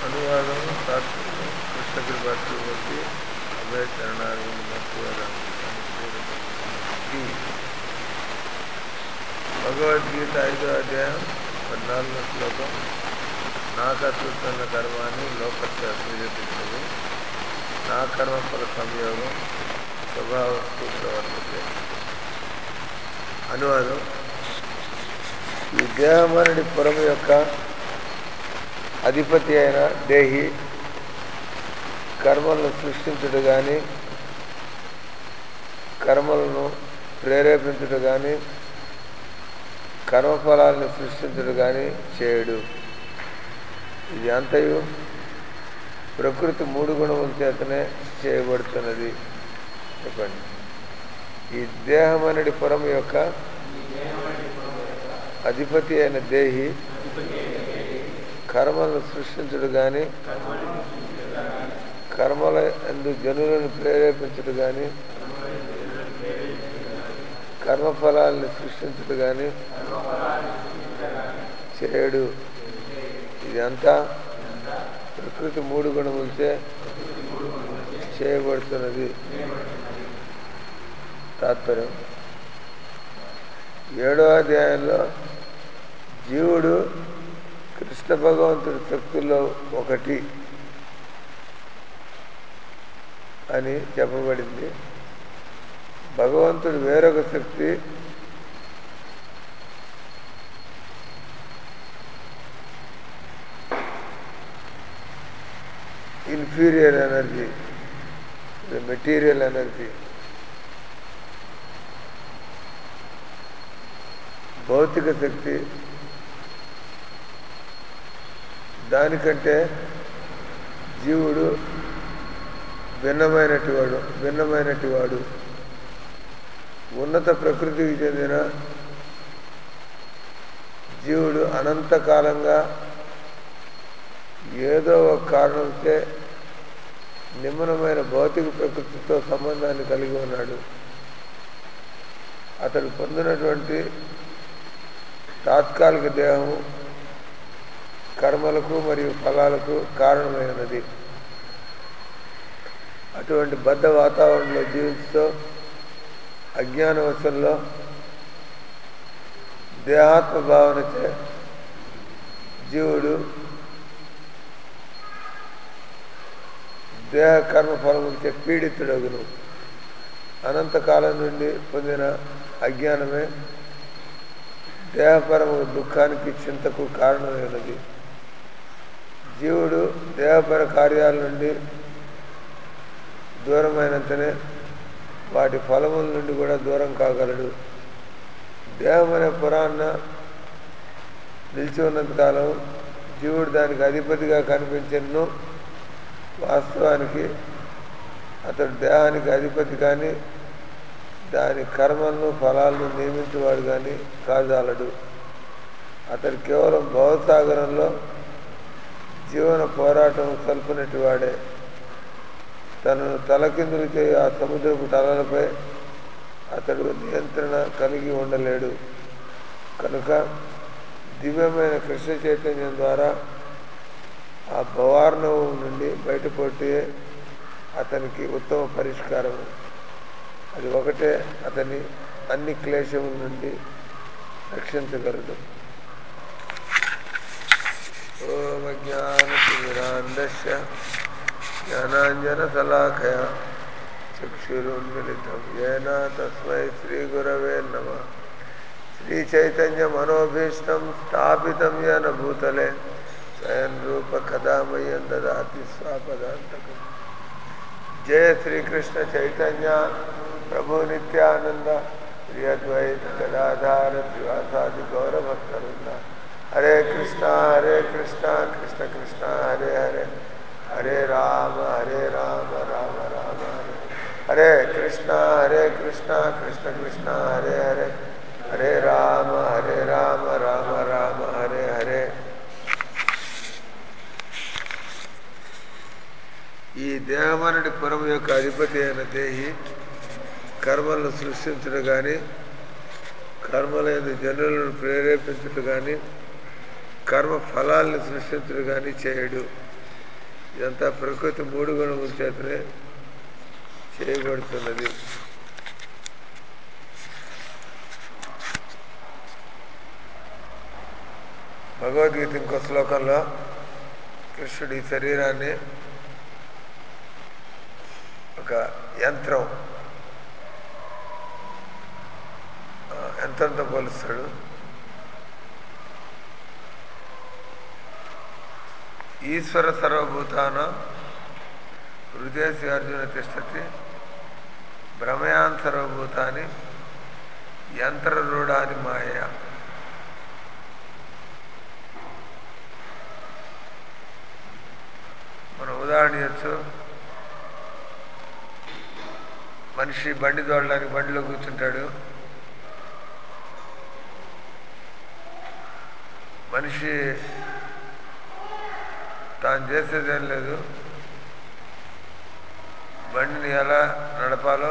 అనువాదము తాత్పర్యం కృష్ణ కృపాత్మూర్తి అభయ చరణాలను భక్తి భగవద్గీత ఐదో అధ్యాయం పద్నాలుగో శ్లోకం నా కర్తృత్వ కర్మాన్ని లోకస్య సృజతిష్టది నా కర్మఫల సంయోగం స్వభావస్తు ప్రవర్తతే అనువాదం ఈ దేహమనడి పురం యొక్క అధిపతి అయిన దేహి కర్మలను సృష్టించుడు కానీ కర్మలను ప్రేరేపించుడు కానీ కర్మఫలాలను సృష్టించుడు కానీ చేయడు ఇది అంతయు ప్రకృతి మూడు గుణముల చేతనే చేయబడుతున్నది చెప్పండి ఈ దేహమనడి పురం యొక్క అధిపతి అయిన దేహి కర్మలను సృష్టించుడు కానీ కర్మల ఎందు జనులను ప్రేరేపించుడు కానీ కర్మఫలాలను సృష్టించుడు కానీ చేయడు ఇదంతా ప్రకృతి మూడు గుణములచే చేయబడుతున్నది తాత్పర్యం ఏడో అధ్యాయంలో జీవుడు కృష్ణ భగవంతుడి శక్తుల్లో ఒకటి అని చెప్పబడింది భగవంతుడు వేరొక శక్తి ఇన్ఫీరియర్ ఎనర్జీ మెటీరియల్ ఎనర్జీ భౌతిక శక్తి దానికంటే జీవుడు భిన్నమైనటి వాడు భిన్నమైనటి వాడు ఉన్నత ప్రకృతికి చెందిన జీవుడు అనంతకాలంగా ఏదో ఒక కారణంచే నిమ్మనమైన భౌతిక ప్రకృతితో సంబంధాన్ని కలిగి ఉన్నాడు అతడు పొందినటువంటి తాత్కాలిక దేహం కర్మలకు మరియు ఫలాలకు కారణమైనది అటువంటి బద్ధ వాతావరణంలో జీవిస్తూ అజ్ఞానవశంలో దేహాత్మ భావనచే జీవుడు దేహ కర్మ ఫలములచే పీడితుడగును అనంతకాలం నుండి పొందిన అజ్ఞానమే దేహపరమ దుఃఖానికి చింతకు కారణమైనది జీవుడు దేహపర కార్యాల నుండి దూరమైనంతనే వాటి ఫలముల నుండి కూడా దూరం కాగలడు దేహం అనే పురాణ నిలిచి ఉన్నంతకాలం జీవుడు దానికి అధిపతిగా కనిపించను వాస్తవానికి అతడు దేహానికి అధిపతి కానీ దాని కర్మలను ఫలాలను నియమించేవాడు కానీ కాజాలడు అతడు కేవలం భవసాగరంలో జీవన పోరాటం సల్పునటి వాడే తనను తలకిందులు చేయ ఆ సముద్రపు తలలపై అతడు నియంత్రణ కలిగి ఉండలేడు కనుక దివ్యమైన కృష్ణ చైతన్యం ద్వారా ఆ భవార్ణవం నుండి బయటపడితే అతనికి ఉత్తమ పరిష్కారం అది ఒకటే అతని అన్ని క్లేశముల నుండి రక్షించగలడు ఓం జ్ఞానతిమిరాంధస్య జ్ఞానాంజనశలాఖయ చక్షురున్మిళితం ఏన తస్మై శ్రీగురవే నమ శ్రీచైతన్యమనోభీష్టం స్థాపితం యన భూతలే స్వయం రూప కదామయం దదాతి స్వాపదాంతకం జయ శ్రీకృష్ణ చైతన్య ప్రభు నిత్యానంద ప్రియద్వైత గదాధార శ్రీవాసాది గౌరభక్తవృంద హరే కృష్ణ హరే కృష్ణ కృష్ణ కృష్ణ హరే హరే హరే రామ హరే రామ రామ రామ హరే హరే కృష్ణ హరే కృష్ణ కృష్ణ కృష్ణ హరే హరే హరే రామ హరే రామ రామ రామ హరే హరే ఈ దేహమనడి పురం యొక్క అధిపతి అయిన దేహి కర్మలను సృష్టించడు కానీ కర్మలైన జనులను ప్రేరేపించడు కానీ కర్మ ఫలాల్ని సృష్టించడు కానీ చేయడు ఇదంతా ప్రకృతి మూడు గుణముల చేతనే చేయబడుతున్నది భగవద్గీత ఇంకో శ్లోకంలో కృష్ణుడి శరీరాన్ని ఒక యంత్రం ఆ, యంత్రంతో పోలుస్తాడు ఈశ్వర సర్వభూతాన హృదయసి అర్జున తిష్టతి భ్రమయాన్ సర్వభూతాన్ని యంత్రరూఢాని మాయ మనం ఉదాహరణ చేయొచ్చు మనిషి బండి తోడడానికి బండిలో కూర్చుంటాడు మనిషి తాను చేసేదేం లేదు బండిని ఎలా నడపాలో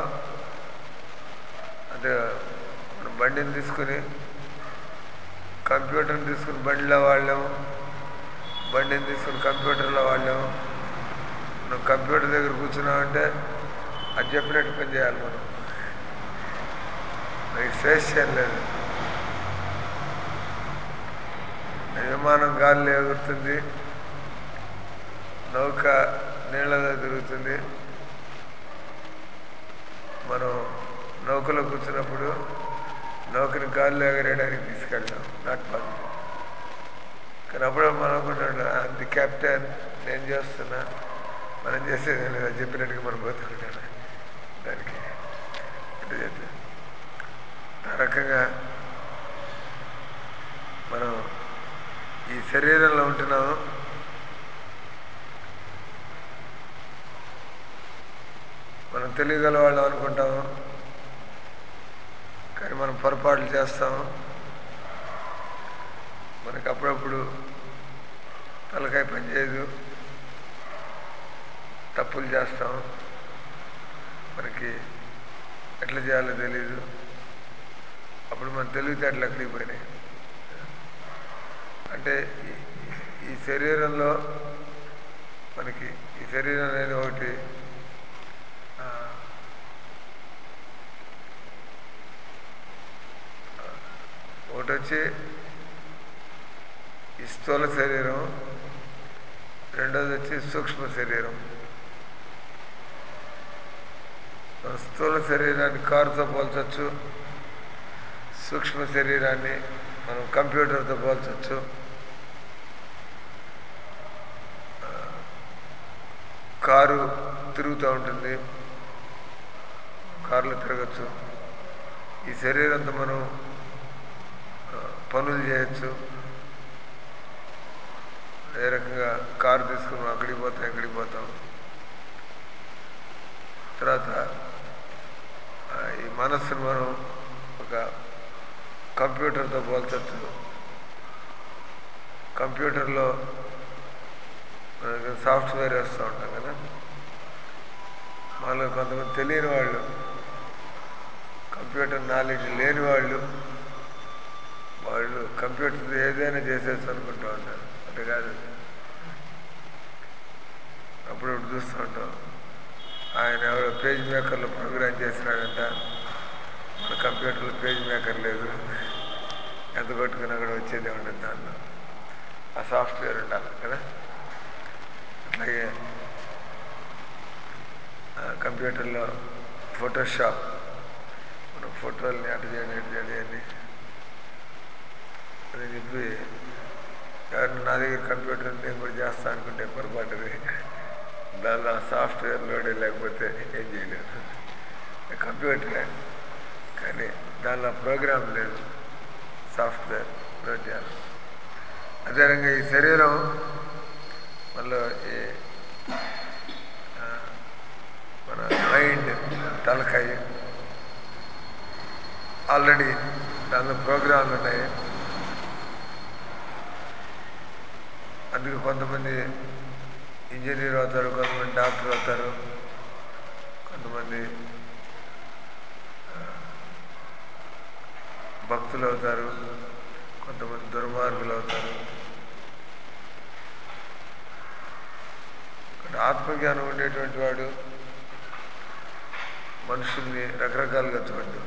అంటే మనం బండిని తీసుకుని కంప్యూటర్ని తీసుకుని బండిలో వాడలేము బండిని తీసుకుని కంప్యూటర్లో వాడలేము మనం కంప్యూటర్ దగ్గర కూర్చున్నామంటే అది చెప్పినట్టు పని చేయాలి మనం మనకి స్వేచ్ఛ ఏం లేదు విమానం గాలిలో ఎగురుతుంది నౌక నీళ్ళలో తిరుగుతుంది మనం నౌకలో కూర్చున్నప్పుడు నౌకని గాలిలో ఎగరేయడానికి తీసుకెళ్తాం నాట్ పాసిబుల్ కానీ అప్పుడు మనం అనుకుంటాడు ది కెప్టెన్ నేను చేస్తున్నా మనం చేసేది ఏం లేదు అది చెప్పినట్టుగా మనం పోతుంటాడు దానికి అంటే చేద్దాం. ఆ రకంగా మనం ఈ శరీరంలో ఉంటున్నాము మనం తెలియగల వాళ్ళం అనుకుంటాము కానీ మనం పొరపాట్లు చేస్తాము మనకు అప్పుడప్పుడు తలకాయ పని చేయదు తప్పులు చేస్తాం మనకి ఎట్లా చేయాలో తెలియదు అప్పుడు మన తెలివితేటలు ఎక్కడికి పోయినాయి అంటే ఈ- ఈ శరీరంలో మనకి ఈ శరీరం అనేది ఒకటి ఆ, ఒకటి వచ్చి ఈ స్థూల శరీరం రెండోది వచ్చి సూక్ష్మ శరీరం మన స్థూల శరీరాన్ని కారుతో పోల్చొచ్చు సూక్ష్మ శరీరాన్ని మనం కంప్యూటర్తో పోల్చొచ్చు ఆ, కారు తిరుగుతూ ఉంటుంది కారులో తిరగచ్చు ఈ శరీరంతో మనం ఆ, పనులు చేయొచ్చు అదే రకంగా కారు తీసుకుని అక్కడికి పోతాం ఇక్కడికి పోతాం తర్వాత ఆ, ఈ మనస్సును మనం ఒక కంప్యూటర్తో పోల్చచ్చు కంప్యూటర్లో మనకి సాఫ్ట్వేర్ వేస్తూ ఉంటాం కదా మాలో కొంతమంది తెలియని వాళ్ళు కంప్యూటర్ నాలెడ్జ్ లేని వాళ్ళు వాళ్ళు కంప్యూటర్ ఏదైనా చేసేసి అనుకుంటూ ఉంటారు అంటే కాదు అప్పుడప్పుడు చూస్తూ ఉంటాం ఆయన ఎవడో పేజ్ మేకర్లో ప్రోగ్రామ్ చేసినాడంట మన కంప్యూటర్లో పేజ్ మేకర్ లేదు ఎంత కొట్టుకున్నా కూడా వచ్చేది ఉండదు దానిలో ఆ సాఫ్ట్వేర్ ఉండాలి కదా అట్లాగే ఆ కంప్యూటర్లో ఫోటోషాప్ మనం ఫోటోల్ని అటు చేయండి ఇటు చేయండి అని అని చెప్పి ఎవరు నా దగ్గర కంప్యూటర్ ఉంది, నేను కూడా చేస్తా అనుకుంటే పొరపాటుది దానిలో ఆ సాఫ్ట్వేర్ లోడ్ లేకపోతే ఏం చేయలేదు కంప్యూటరే కానీ దానిలో ప్రోగ్రామ్ లేదు సాఫ్ట్వేర్ లోడ్ చేయాలి అదేవిధంగా ఈ శరీరం మనలో ఈ ఆ, మన మైండ్ తలకాయ ఆల్రెడీ దానిలో ప్రోగ్రాంలు ఉన్నాయి అందుకే కొంతమంది ఇంజనీర్ అవుతారు కొంతమంది డాక్టర్ అవుతారు కొంతమంది ఆ, భక్తులు అవుతారు కొంతమంది దుర్మార్గులు అవుతారు ఆత్మజ్ఞానం ఉండేటువంటి వాడు మనుషుల్ని రకరకాలుగా చూడడం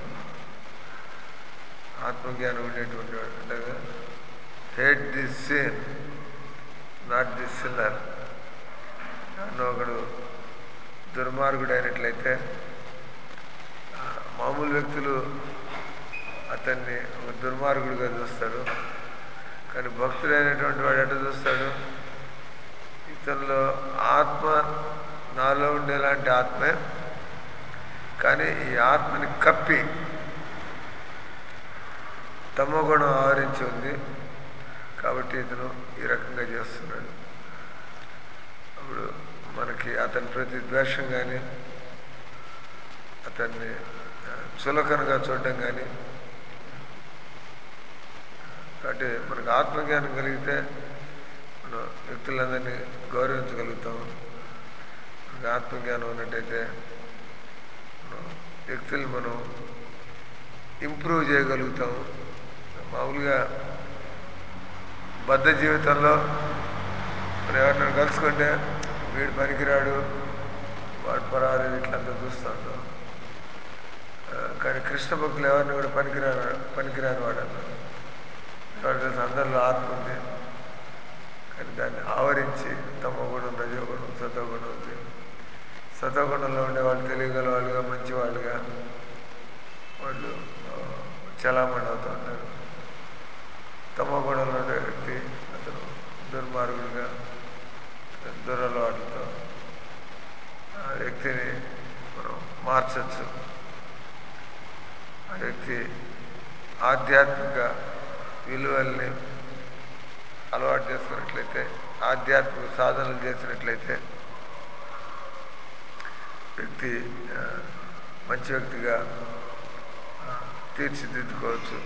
ఆత్మజ్ఞానం ఉండేటువంటి వాడు అంటే hate this sin not this sinner నన్ను ఒకడు దుర్మార్గుడు అయినట్లయితే ఆ, మామూలు వ్యక్తులు అతన్ని ఒక దుర్మార్గుడిగా చూస్తారు కానీ భక్తుడైనటువంటి వాడు ఎట్లా చూస్తాడు ఇతనిలో ఆత్మ నాలో ఉండేలాంటి ఆత్మే కానీ ఈ ఆత్మని కప్పి తమో గుణం ఆవరించి ఉంది కాబట్టి ఇతను ఈ రకంగా చేస్తున్నాడు అప్పుడు మనకి అతని ప్రతి ద్వేషం కానీ అతన్ని ఆ, చులకనగా చూడడం కానీ కాబట్టి మనకు ఆత్మజ్ఞానం కలిగితే మనం వ్యక్తులందరినీ గౌరవించగలుగుతాం మనకు ఆత్మజ్ఞానం ఉన్నట్టయితే మనం వ్యక్తుల్ని మనం ఇంప్రూవ్ చేయగలుగుతాము మామూలుగా బద్ధ జీవితంలో మనం ఎవరినైనా కలుసుకుంటే వీడు పనికిరాడు వాడు పరాదు ఇట్లంతా చూస్తూ ఉంటాం ఆ, కానీ కృష్ణ భక్తులు ఎవరిని కూడా పనికిరాని పనికిరాని వాడు అన్నారు ఎవరు తెలుసు అందరిలో ఆత్మ ఉంది కానీ దాన్ని ఆవరించి తమ గుణం రజోగుణం సతోగుణం ఉంది సతోగుణంలో ఉండే వాళ్ళు తెలియగల వాళ్ళుగా మంచి వాళ్ళుగా వాళ్ళు ఆ, చలామణి అవుతూ ఉంటారు తమ గుణంలో ఉండే వ్యక్తి అతను దుర్మార్గుడిగా దురలవాట్లతో ఆ వ్యక్తిని మనం మార్చచ్చు ఆ వ్యక్తి ఆధ్యాత్మిక విలువల్ని అలవాటు చేసుకున్నట్లయితే ఆధ్యాత్మిక సాధనలు చేసినట్లయితే వ్యక్తి ఆ, మంచి వ్యక్తిగా ఆ, తీర్చిదిద్దుకోవచ్చు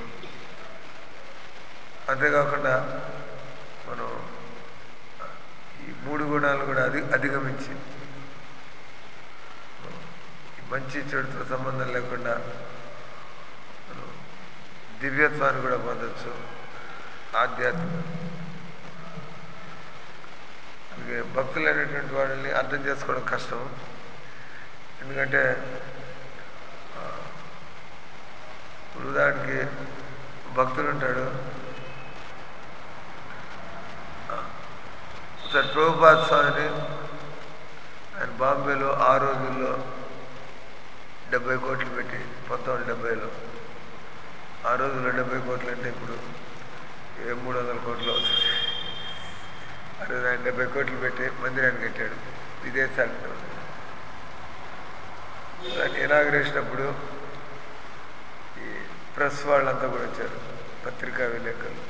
అంతేకాకుండా మనం ఆ, ఈ మూడు గుణాలు కూడా అధి అధిగమించి ఈ మంచి చెడుతో సంబంధం లేకుండా మనం దివ్యత్వాన్ని కూడా పొందొచ్చు ఆధ్యాత్మిక అందుకే భక్తులైనటువంటి వాళ్ళని అర్థం చేసుకోవడం కష్టం ఎందుకంటే ఆ, ఇప్పుడు ఉదాహరణకి భక్తుడు ఉంటాడు ఆ, ఒకసారి ప్రభుపాద్ స్వామిని ఆయన బాంబేలో ఆ రోజుల్లో డెబ్బై కోట్లు పెట్టి పంతొమ్మిది వందల డెబ్బైలో ఆ రోజుల్లో డెబ్బై కోట్లు అంటే ఇప్పుడు ఏ మూడు వందల కోట్లు అవుతుంది ఆ రోజు ఆయన డెబ్బై కోట్లు పెట్టి మందిరాన్ని కట్టాడు విదేశాల్లో దాన్ని ఇనాగ్రేషన్ అప్పుడు ఈ ప్రెస్ వాళ్ళంతా కూడా వచ్చారు పత్రికా విలేకరులు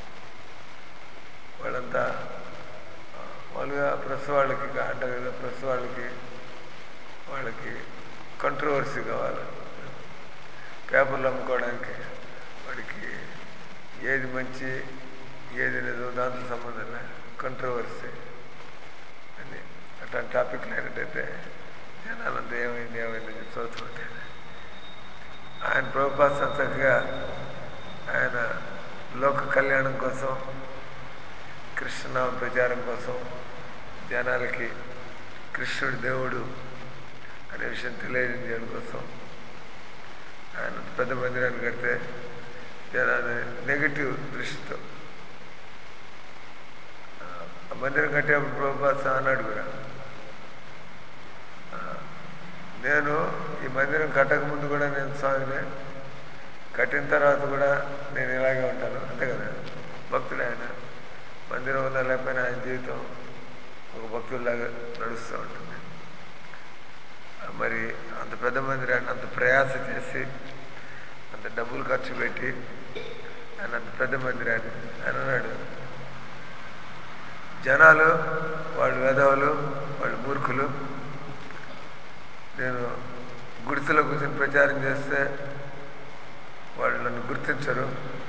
వాళ్ళంతా ఆ, మామూలుగా ప్రెస్ వాళ్ళకి కా- అంటారు కదా ప్రెస్ వాళ్ళకి వాళ్ళకి కంట్రవర్సీ కావాలి పేపర్లు అమ్ముకోవడానికి వాడికి ఏది మంచి ఏది నిజం దాంతో సంబంధం లే కంట్రవర్సీ అని అట్లాంటి టాపిక్లు అయినట్టయితే జనాలంతా ఏమైంది ఏమైంది అని చదువుతుంటారు ఆయన ప్రభుపాస చక్కగా ఆయన లోక కళ్యాణం కోసం కృష్ణనామ ప్రచారం కోసం జనాలకి కృష్ణుడు దేవుడు అనే విషయం తెలియజేయడం కోసం ఆయన పెద్ద మందిరాన్ని కడితే జనాన్ని నెగిటివ్ దృష్టితో ఆ మందిరం కట్టేప్పుడు ప్రభుపాస అన్నాడు కూడా ఆ, నేను ఈ మందిరం కట్టక ముందు కూడా నేను స్వామిని కట్టిన తర్వాత కూడా నేను ఇలాగే ఉంటాను అంతే కదా భక్తుడు ఆయన మందిరం ఉందా లేకపోయినా ఆయన జీవితం ఒక భక్తుడిలాగా నడుస్తూ ఉంటుంది ఆ, మరి అంత పెద్ద మందిరాన్ని అంత ప్రయాస చేసి అంత డబ్బులు ఖర్చు పెట్టి ఆయన అంత పెద్ద మందిరాన్ని ఆయన అన్నాడు జనాలు వాళ్ళు వెధవలు వాళ్ళు మూర్ఖులు నేను గుడిసెలో కూర్చొని ప్రచారం చేస్తే వాళ్ళు నన్ను గుర్తించరు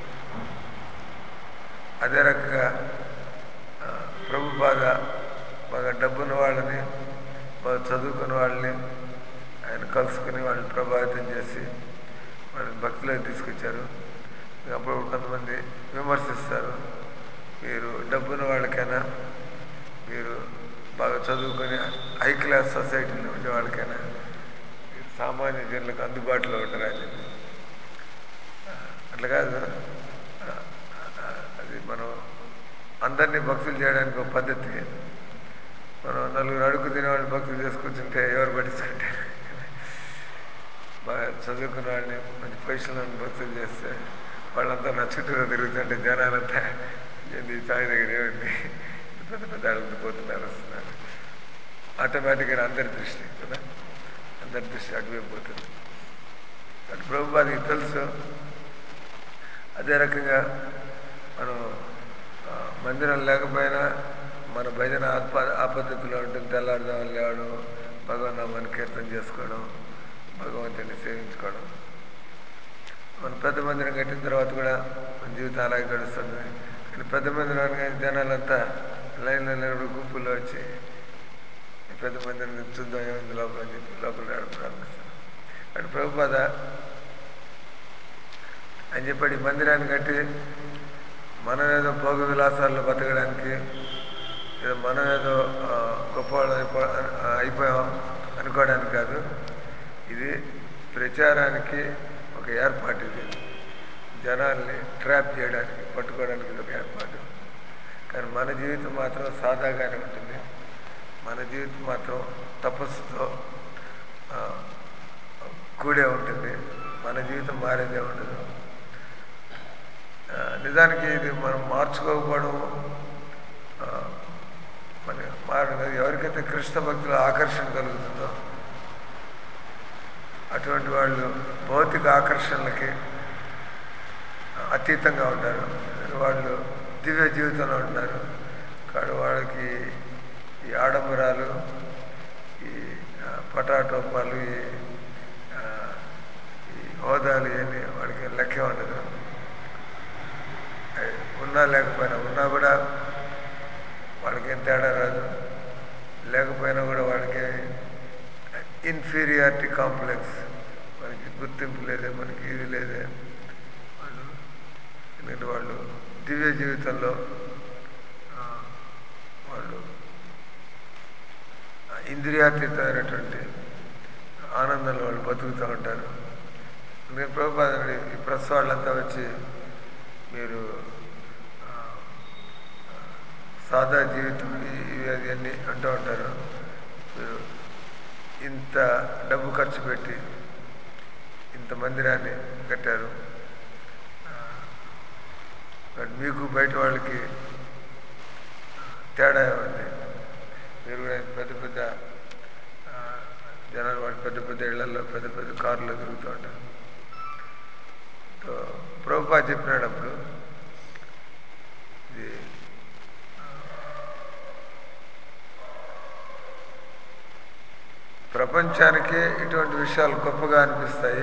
అదే రకంగా ఆ, ప్రభు బాగా బాగా డబ్బున్న వాళ్ళని బాగా చదువుకున్న వాళ్ళని ఆయన కలుసుకుని వాళ్ళని ప్రభావితం చేసి వాళ్ళని భక్తిలోకి తీసుకొచ్చారు అప్పుడు కొంతమంది విమర్శిస్తారు మీరు డబ్బున్న వాళ్ళకైనా మీరు బాగా చదువుకొని హై క్లాస్ సొసైటీలో ఉండే వాళ్ళకైనా సామాన్య జనులకు అందుబాటులో ఉంటారు అని చెప్పి ఆ, అట్లా కాదు ఆ, ఆ, అది మనం అందరినీ భక్తులు చేయడానికి ఒక పద్ధతి మనం నలుగురు అడుగు తినేవాడిని భక్తులు చేసుకొచ్చుంటే ఎవరు పట్టించుకుంటారు బాగా చదువుకున్న వాడిని మంచి పొజిషన్లో ఉన్న భక్తులు చేస్తే వాళ్ళంతా నా చుట్టూలో తిరుగుతుంటే జనాలంతా ఏంది ఈ సాయి దగ్గర ఏమిటి పెద్ద పెద్ద అడుగుతూ పోతున్నారు వస్తున్నారు ఆటోమేటిక్గా అందరి దృష్టి కదా అందరి దృష్టి అటువైపు పోతుంది అటు ప్రభుపాదికి తెలుసు అదే రకంగా మనం ఆ, మందిరం లేకపోయినా మన భజన ఆప ఆ పద్ధతిలో ఉంటుంది తెల్లారుదామని లేవడం భగవన్నామాన్ని కీర్తన చేసుకోవడం భగవంతుని సేవించుకోవడం మన పెద్ద మందిరం కట్టిన తర్వాత కూడా మన జీవితం అలాగే గడుస్తుంది కానీ పెద్ద మందిరం అనగానే జనాలంతా లైన్లో నిలబడి గుంపుల్లో వచ్చి ఈ పెద్ద మందిరం చూద్దాం ఏముంది లోపల అని చెప్పి లోపల రావడం ప్రారంభిస్తారు అటు ప్రభుపాద అని చెప్పాడు ఈ మందిరాన్ని కట్టి మనం ఏదో భోగ విలాసాల్లో బతకడానికి ఏదో మనం ఏదో ఆ, గొప్పవాళ్ళం అయిపో ఆ, అయిపోయాం అనుకోవడానికి కాదు ఇది ప్రచారానికి ఒక ఏర్పాటు ఇది జనాల్ని ట్రాప్ చేయడానికి పట్టుకోవడానికి ఇది ఒక ఏర్పాటు కానీ మన జీవితం మాత్రం సాదాగానే ఉంటుంది మన జీవితం మాత్రం తపస్సుతో ఆ, కూడే ఉంటుంది మన జీవితం మారేదే ఉండదు ఆ, నిజానికి ఇది మనం మార్చుకోకపోవడం ఆ, మన మారడం కాదు. ఎవరికైతే కృష్ణ భక్తుల ఆకర్షణ కలుగుతుందో అటువంటి వాళ్ళు భౌతిక ఆకర్షణలకి అతీతంగా ఉంటారు వాళ్ళు దివ్య జీవితంలో ఉంటారు కాబట్టి వాళ్ళకి ఈ ఆడంబరాలు ఈ ఆ, పటాటోపాలు ఈ ఆ, ఈ హోదాలు ఇవన్నీ వాడికి లెక్కే ఉండదు అవి ఉన్నా లేకపోయినా ఉన్నా కూడా వాళ్ళకి ఏం తేడా రాదు లేకపోయినా కూడా వాళ్ళకి ఇన్ఫీరియారిటీ కాంప్లెక్స్ మనకి గుర్తింపు లేదే మనకి ఇది లేదే వాళ్ళు ఎందుకంటే వాళ్ళు దివ్య జీవితంలో ఆ, వాళ్ళు ఆ ఇంద్రియాతీతమైనటువంటి ఆనందంలో వాళ్ళు బతుకుతూ ఉంటారు నేను ప్రభుపాదండి ఈ ప్రెస్ వాళ్ళంతా వచ్చి మీరు ఆ, ఆ, సాదా జీవితం ఈ- ఇవి అది అన్నీ అంటూ ఉంటారు మీరు ఇంత డబ్బు ఖర్చు పెట్టి ఇంత మందిరాన్ని కట్టారు ఆ, బట్ మీకు బయట వాళ్ళకి తేడా ఉంది మీరు కూడా పెద్ద పెద్ద ఆ, జనాలు వాళ్ళు పెద్ద పెద్ద ఇళ్లలో పెద్ద పెద్ద కార్లో తిరుగుతూ ఉంటారు సో ప్రభుపా చెప్పినాడు అప్పుడు ఇది ఆ, ప్రపంచానికి ఇటువంటి విషయాలు గొప్పగా అనిపిస్తాయి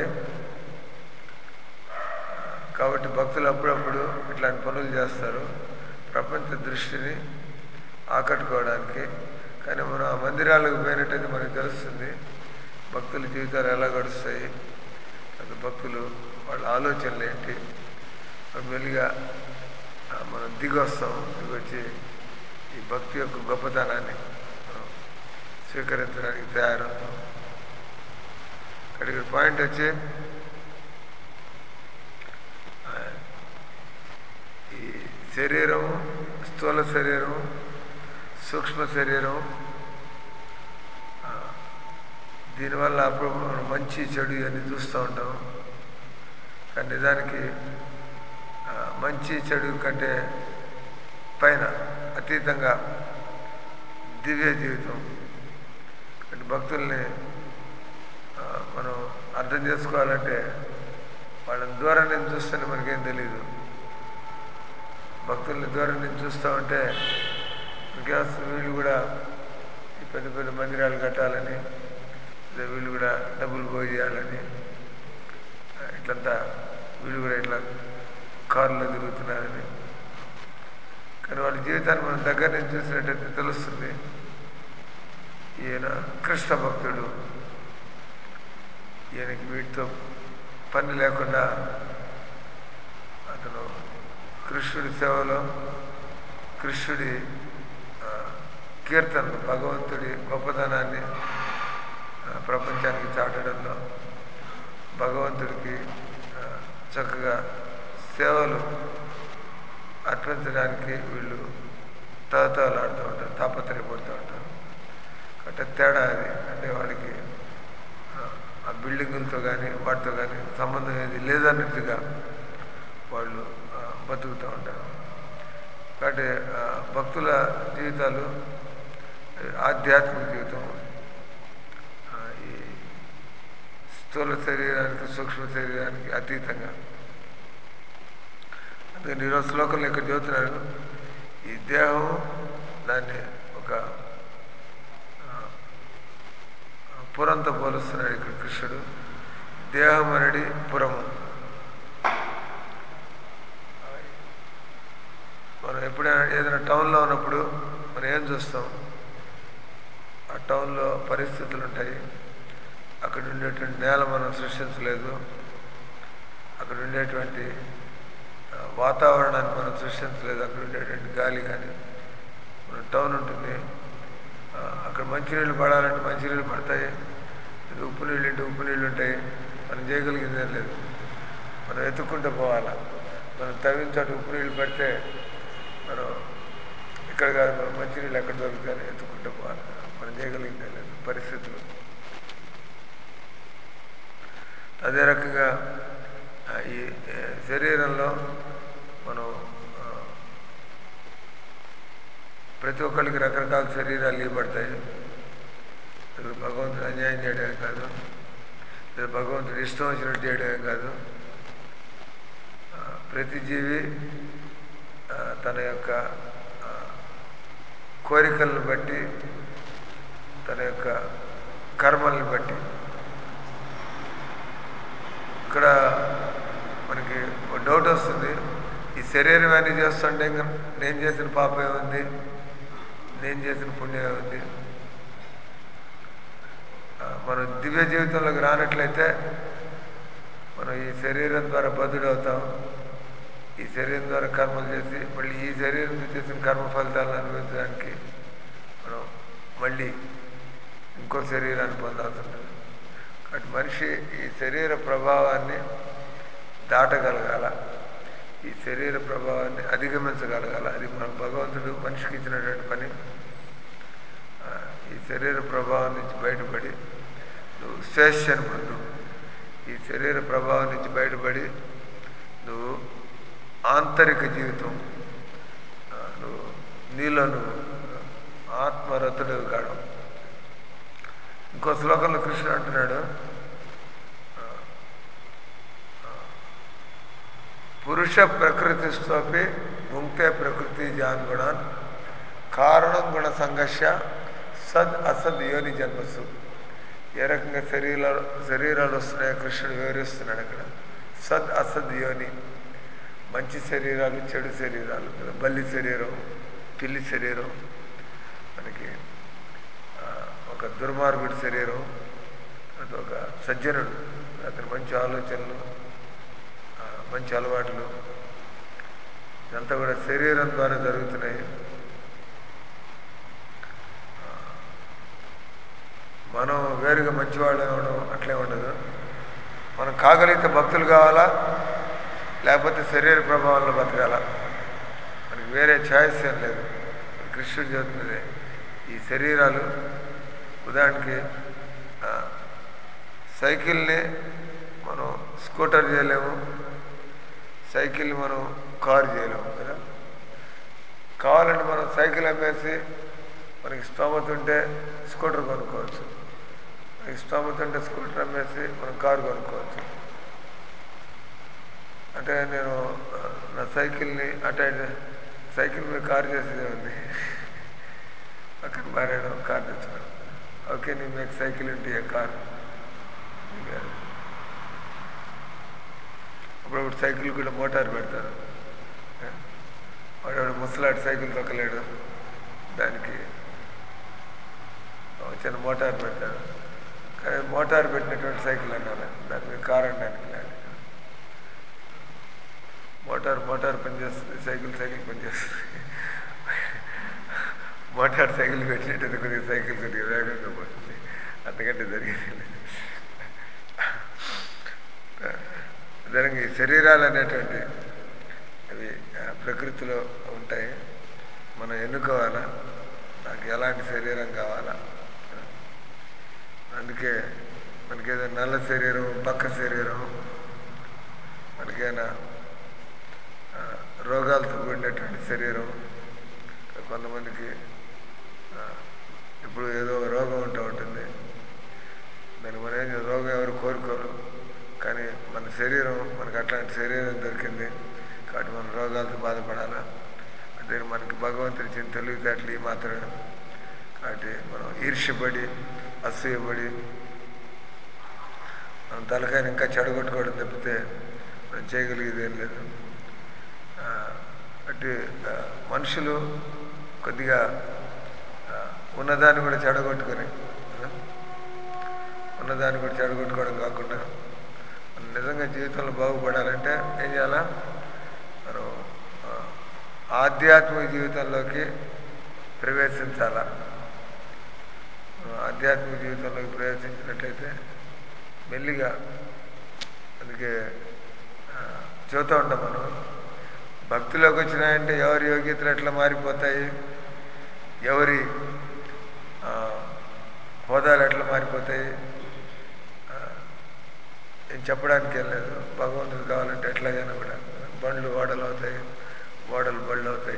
కాబట్టి భక్తులు అప్పుడప్పుడు ఇట్లాంటి పనులు చేస్తారు ప్రపంచ దృష్టిని ఆకట్టుకోవడానికి కానీ మనం ఆ మందిరాలకు పోయినట్టయితే మనకు తెలుస్తుంది భక్తుల జీవితాలు ఎలా గడుస్తాయి అది భక్తులు వాళ్ళ ఆలోచనలు ఏంటి అప్పుడు మెల్లిగా ఆ, మనం దిగొస్తాం దిగొచ్చి ఈ భక్తి యొక్క గొప్పతనాన్ని మనం స్వీకరించడానికి తయారవుతాం ఇక్కడ ఇక్కడ పాయింట్ వచ్చి ఆ, ఈ శరీరం స్థూల శరీరం సూక్ష్మ శరీరం ఆ, దీనివల్ల అప్పుడు మనం మంచి చెడు అని చూస్తూ ఉంటాం కానీ నిజానికి ఆ, మంచి చెడు కంటే పైన అతీతంగా దివ్య జీవితం అంటే భక్తుల్ని ఆ, మనం అర్థం చేసుకోవాలంటే వాళ్ళని దూరం నుంచి చూస్తేనే మనకేం తెలియదు భక్తుల్ని దూరం నుంచి చూస్తూ ఉంటే ఇంకేమొస్తుంది వీళ్ళు కూడా ఈ పెద్ద పెద్ద మందిరాలు కట్టాలని లేదా వీళ్ళు కూడా డబ్బులు పోయాలని ఇట్లంతా వీళ్ళు కూడా ఇట్లా కారులో తిరుగుతున్నారని కానీ వాళ్ళ జీవితాన్ని మనం దగ్గర నుంచి చూసినట్టయితే తెలుస్తుంది ఈయన కృష్ణ భక్తుడు ఈయనకి వీటితో పని లేకుండా అతను కృష్ణుడి సేవలో కృష్ణుడి ఆ, కీర్తనలు భగవంతుడి గొప్పతనాన్ని ఆ, ప్రపంచానికి చాటడంలో భగవంతుడికి ఆ, చక్కగా సేవలు అర్పించడానికి వీళ్ళు తహతహలాడుతూ ఉంటారు తాపత్రయపడుతూ ఉంటారు అంటే తేడా అది అంటే వాడికి ఆ, ఆ బిల్డింగులతో కానీ వాటితో కానీ సంబంధం ఏది లేదన్నట్టుగా వాళ్ళు ఆ, బతుకుతూ ఉంటారు కాబట్టి ఆ, భక్తుల జీవితాలు ఆధ్యాత్మిక జీవితం ఆ, ఈ స్థూల శరీరానికి సూక్ష్మ శరీరానికి అతీతంగా అందుకని ఈరోజు శ్లోకంలో ఇక్కడ చెబుతున్నారు ఈ దేహం దాన్ని ఒక ఆ, పురంతో పోలుస్తున్నాడు ఇక్కడ కృష్ణుడు దేహం అనేది పురము మనం ఎప్పుడైనా ఏదైనా టౌన్లో ఉన్నప్పుడు మనం ఏం చూస్తాం ఆ టౌన్లో పరిస్థితులు ఉంటాయి అక్కడ ఉండేటువంటి నేల మనం సృష్టించలేదు అక్కడ ఉండేటువంటి ఆ, వాతావరణాన్ని మనం సృష్టించలేదు అక్కడ ఉండేటువంటి గాలి కానీ మన టౌన్ ఉంటుంది ఆ, అక్కడ మంచినీళ్ళు పడాలంటే మంచినీళ్ళు పడతాయి ఇది ఉప్పు నీళ్ళు ఉంటే ఉప్పు నీళ్ళు ఉంటాయి మనం చేయగలిగింది ఏం లేదు మనం ఎత్తుక్కుంటూ పోవాలా మనం తవ్విన చోట ఉప్పు నీళ్ళు పెడితే మనం ఇక్కడ కాదు మనం మంచినీళ్ళు ఎక్కడ దొరుకుతాయని ఎత్తుక్కుంటూ పోవాలి మనం చేయగలిగింది ఏం లేదు పరిస్థితులు అదే రకంగా ఆ, ఈ ఏ, శరీరంలో మనం ఆ, ప్రతి ఒక్కరికి రకరకాల శరీరాలు ఇవ్వబడతాయి ఇది భగవంతుడు అన్యాయం చేయడమే కాదు లేదా భగవంతుడు ఇష్టం వచ్చినట్టు చేయడమే కాదు ఆ, ప్రతి జీవి ఆ, తన యొక్క ఆ, కోరికలను బట్టి తన యొక్క కర్మల్ని బట్టి ఇక్కడ మనకి ఒక డౌట్ వస్తుంది ఈ శరీరం అన్ని చేస్తుంటే ఇంకా నేను చేసిన పాపం ఏముంది నేను చేసిన పుణ్యం ఏముంది ఆ, మనం దివ్య జీవితంలోకి రానట్లయితే మనం ఈ శరీరం ద్వారా బదులు అవుతాం ఈ శరీరం ద్వారా కర్మలు చేసి మళ్ళీ ఈ శరీరంతో చేసిన కర్మ ఫలితాలను అనుభవించడానికి మనం మళ్ళీ ఇంకో శరీరాన్ని పొందాల్సి ఉంటుంది కాబట్టి మనిషి ఈ శరీర ప్రభావాన్ని దాటగలగాల ఈ శరీర ప్రభావాన్ని అధిగమించగలగాల అది మన భగవంతుడు మనిషికి ఇచ్చినటువంటి పని ఆ, ఈ శరీర ప్రభావం నుంచి బయటపడి నువ్వు స్వేచ్ఛను పొందు ఈ శరీర ప్రభావం నుంచి బయటపడి నువ్వు ఆంతరిక జీవితం ఆ, నువ్వు నీలో నువ్వు ఆత్మరతుడు కాడు ఇంకో శ్లోకంలో కృష్ణుడు అంటున్నాడు ఆ, ఆ, పురుష ప్రకృతిస్తోపి భుంక్తే ప్రకృతి జాన్గుణాన్ కారణం గుణ సంఘర్ష సద్ అసద్ యోని జన్మసు ఏ రకంగా శరీరాలు శరీరాలు వస్తున్నాయో కృష్ణుడు వివరిస్తున్నాడు అక్కడ సద్ అసద్ యోని మంచి శరీరాలు చెడు శరీరాలు కదా బల్లి శరీరం పిల్లి శరీరం మనకి ఆ, ఒక దుర్మార్గుడి శరీరం అది ఒక సజ్జనుడు అతని మంచి ఆలోచనలు ఆ, మంచి అలవాట్లు ఇదంతా కూడా శరీరం ద్వారా జరుగుతున్నాయి ఆ, మనం వేరుగా మంచివాళ్ళు అవ్వడం అట్లే ఉండదు మనం కాగలిగితే భక్తులు కావాలా లేకపోతే శరీర ప్రభావంలో బతకాల మనకి వేరే ఛాయిస్ ఏం లేదు కృష్ణుడు చెబుతున్నది ఈ శరీరాలు ఉదాహరణకి ఆ, సైకిల్ని మనం స్కూటర్ చేయలేము సైకిల్ని మనం కారు చేయలేము కదా కావాలంటే మనం సైకిల్ అమ్మేసి మనకి స్తోమత ఉంటే స్కూటర్ కొనుక్కోవచ్చు మనకి స్తోమత ఉంటే స్కూటర్ అమ్మేసి మనం కారు కొనుక్కోవచ్చు అంటే నేను ఆ, నా సైకిల్ని అటే సైకిల్ మీద కారు చేసేదే ఉంది పక్కన మారాడు కార్ తెచ్చుకోవడం ఓకే నీ మేక్ సైకిల్ ఇంటి ఏ కార్ అప్పుడప్పుడు సైకిల్ కూడా మోటార్ పెడతారు వాడు ముసలాడు సైకిల్ తొక్కలేడు దానికి ఒక చిన్న మోటార్ పెడతారు కానీ మోటార్ పెట్టినటువంటి సైకిల్ అన్నారు దాని మీద కార్ అనడానికి లేదు మోటార్ మోటార్ పనిచేస్తుంది సైకిల్ సైకిల్ పనిచేస్తుంది మోటార్ సైకిల్ పెట్టినట్టు కొద్దిగా సైకిల్ కొద్దిగా వేగంగా పోతుంది అంతకంటే జరిగేది లేదు. నిజంగా ఈ శరీరాలు అనేటువంటి అవి ఆ, ప్రకృతిలో ఉంటాయి మనం ఎన్నుకోవాలా నాకు ఎలాంటి శరీరం కావాలా అందుకే మనకేదో నల్ల శరీరం పక్క శరీరం మనకేనా ఆ, రోగాలతో కూడినటువంటి శరీరం కొంతమందికి ఆ, ఇప్పుడు ఏదో ఒక రోగం ఉంటూ ఉంటుంది దానికి మనం ఏం చేయాలి? రోగం ఎవరు కోరుకోరు కానీ మన శరీరం మనకు అట్లాంటి శరీరం దొరికింది కాబట్టి మనం రోగాలతో బాధపడాలా అదే మనకి భగవంతుడి ఇచ్చిన తెలివితేటలు ఈ మాత్రమే కాబట్టి మనం ఈర్ష్యపడి అసూయపడి మనం తలకాయని ఇంకా చెడగొట్టుకోవడం తప్పితే మనం చేయగలిగేది ఏం లేదు ఆ, అటు ఆ, మనుషులు కొద్దిగా ఆ, ఉన్నదాన్ని కూడా చెడగొట్టుకొని ఆ, ఉన్నదాన్ని కూడా చెడగొట్టుకోవడం కాకుండా మనం నిజంగా జీవితంలో బాగుపడాలంటే ఏం చేయాలా మనం ఆ, ఆధ్యాత్మిక జీవితంలోకి ప్రవేశించాలా మనం ఆధ్యాత్మిక జీవితంలోకి ప్రవేశించినట్లయితే మెల్లిగా అందుకే ఆ, చూస్తూ ఉంటాం మనం భక్తిలోకి వచ్చినాయంటే ఎవరి యోగ్యతలు ఎట్లా మారిపోతాయి ఎవరి ఆ, హోదాలు ఎట్లా మారిపోతాయి ఆ, ఏం చెప్పడానికి ఏం లేదు భగవంతుడు కావాలంటే ఎట్లాగైనా కూడా బండ్లు ఓడలు అవుతాయి ఓడలు బళ్ళు అవుతాయి